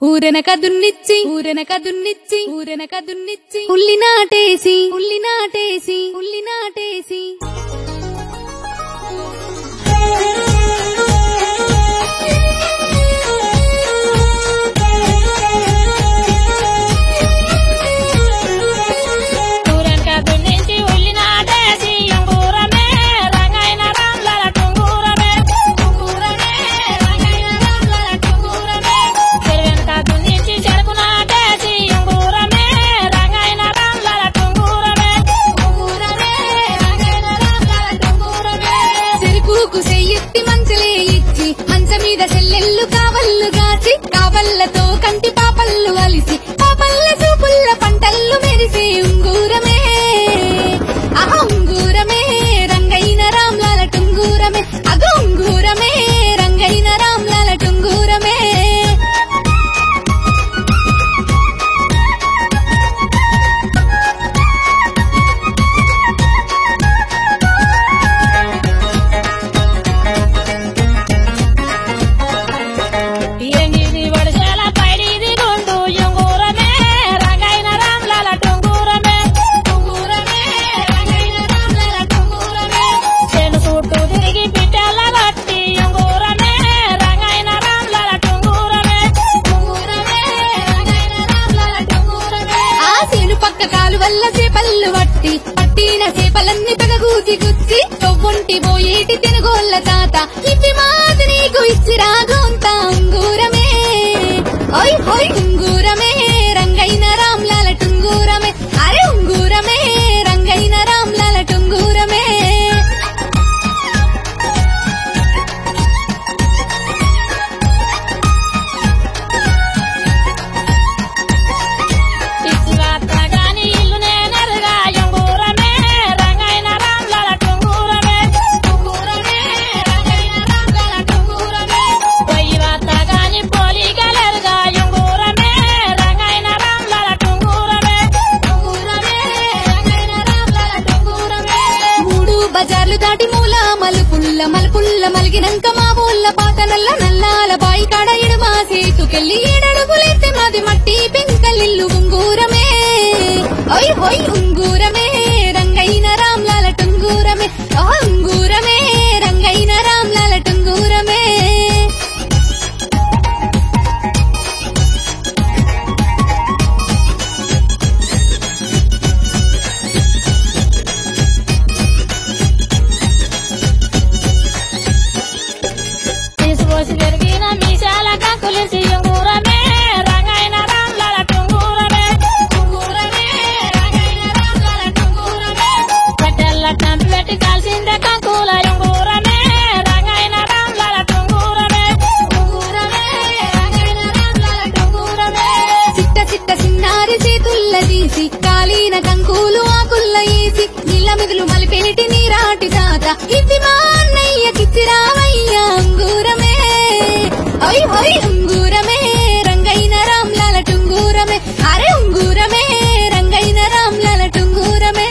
ఊరెనక దున్నిచ్చి ఊరెనక దున్నిచ్చి ఊరెనక దున్నిచ్చి ఉల్లి నాటేసి ఉల్లి నాటేసి ఉల్లి నాటేసి ఊరనక దున్నించి ఉల్లి నాటేసి ఉంగూరమే రంగైన రామ్లల టుంగూరమే ఉంగూరమే రంగైన రామ్లల టుంగూరమే చెరువెనక దున్నించి చెరుకు నాటేసి ఉంగూరమే రంగైన రామ్లల టుంగూరమే ఉంగూరమే రంగైన రామ్లల టుంగూరమే చెరుకుకు చెయ్యెత్తి మంచలే ఇచ్చి మంచ మీద చెల్లెళ్ళు కావళ్ళు గాచి కావళ్ళతో కంటి పాపళ్ళు అలిసి పాపల్ల చూపుల్ల పంటల్లు మెరిసి ఉంగూరమే అహ ఉంగూరమే రంగైన రామ్లాల టుంగూరమే అగ ఉంగూరమే రంగైన రామ్లాల టుంగూరమే ఎంగిది వడిసెల పైడిది గుండు ఉంగూరమే రంగైన రామ్లల టుంగూరమే ఉంగూరమే రంగైన రామ్లల టుంగూరమే చెను చుట్టూ తిరిగి పిట్టెల బట్టి ఉంగూరమే రంగైన రామ్లల టుంగూరమే ఉంగూరమే రంగైన రామ్లల టుంగూరమే ఆ సేను పక్క కాలు వల్ల చేపళ్ళు పట్టి పట్టిన చేపలన్నీ పెగగూసి గుచ్చి తొవ్వుంటి పోయేటి తినుగోళ్ళ తాత ఇవి మాది నీకు ఇచ్చిరా గోంత ఉంగూరమే ఓయ్ హోయ్ ఉంగూరమే రంగైన రామ్లాల టుంగూరమే అరే ఉంగూరమే రంగైన రామ్లాల టుంగూరమే పిచ్చివార్త గాని ఇల్లు నేనరుగా ఉంగూరమే రంగైన రామ్లల టుంగూరమే ఉంగూరమే రంగైన రామ్లల టుంగూరమే పొయ్యి వార్త గాని పోలిగలరుగా ఉంగూరమే రంగైన రామ్లల టుంగూరమే ఉంగూరమే రంగైన రామ్లల టుంగూరమే మూడు బజార్లు దాటి మూల మలుపుల్ల మలుపుల్ల మలిగినంక మా ఊళ్ళ పాత నల్ల నల్లాల బాయి కాడ ఇడుమా సేతుకెళ్ళి ఏడడుగులైతే మాది మట్టి పెంకలిల్లు ఉంగూరమే ఓయ్ హోయ్ ఉంగూరమే రంగైన రామ్లాల టుంగూరమే ఆ ఉంగూరమే రంగైన రామ్లాల టుంగూరమే తీసుపోసి పెరిగిన మీసాల కంకులిసి ఉంగూరమే రంగైన రామ్లల టుంగూరమే ఉంగూరమే రంగైన రామ్లల టుంగూరమే కట్టెల్ల కంపి పెట్టి కాల్సిందే కంకుల ఉంగూరమే రంగైన రామ్లల టుంగూరమే ఉంగూరమే రంగైన రామ్లల టుంగూరమే చిట్ట చిట్ట చిన్నారి చేతుల్ల తీసి కాలిన కంకులు ఆకుల్ల వేసి నీళ్ళ మిదులు మలిపేటి నీరాటి తాత ఇది మా అన్నయ్య కిచ్చిరావయ్య అంగూరమే ఓయ్ హోయ్ ఉంగూరమే రంగైన రామ్లాల టుంగూరమే అరే ఉంగూరమే రంగైన రామ్లాల టుంగూరమే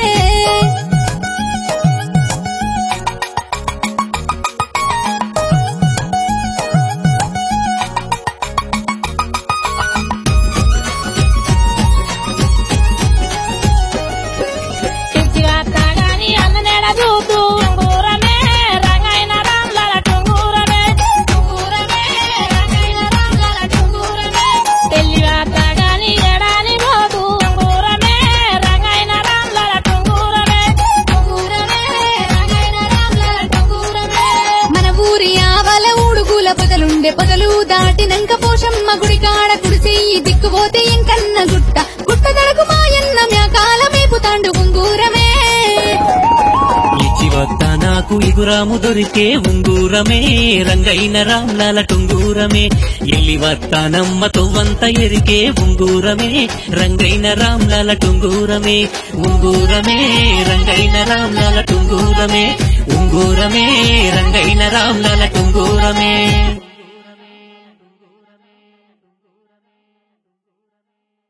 పిచ్చివార్త గాని అన్ననేడ చూస్తూ ఉంగూరమే రంగైన రామ్లల టుంగూరమే ఉంగూరమే రంగైన రామ్లల టుంగూరమే పెళ్లి వార్త గాని ఎడాని పోతూ ఉంగూరమే రంగైన రామ్లల టుంగూరమే ఉంగూరమే రంగైన రామ్లల టుంగూరమే మన ఊరి ఆవల ఊడుగుల పొదలుండే పొదలు దాటినంక పోషమ్మ గుడి కాడ కుడిసేయి దిక్కుపోతే ఎంకన్న గుట్ట గుట్ట దడకు మాయన్న మ్యాకాల మేపుతాండు ఉంగూరమే ఇచ్చి వద్ద నాకు ఇగురాము దొరికే ఉంగూరమే రంగైన రామ్లాల టుంగూరమే ఎల్లి వస్తానమ్మ తొవ్వంత ఎరికే ఉంగూరమే రంగైన రామ్లాల టుంగూరమే ఉంగూరమే రంగైన రామ్లాల టుంగూరమే ఉంగూరమే రంగైన రామ్లాల టుంగూరమే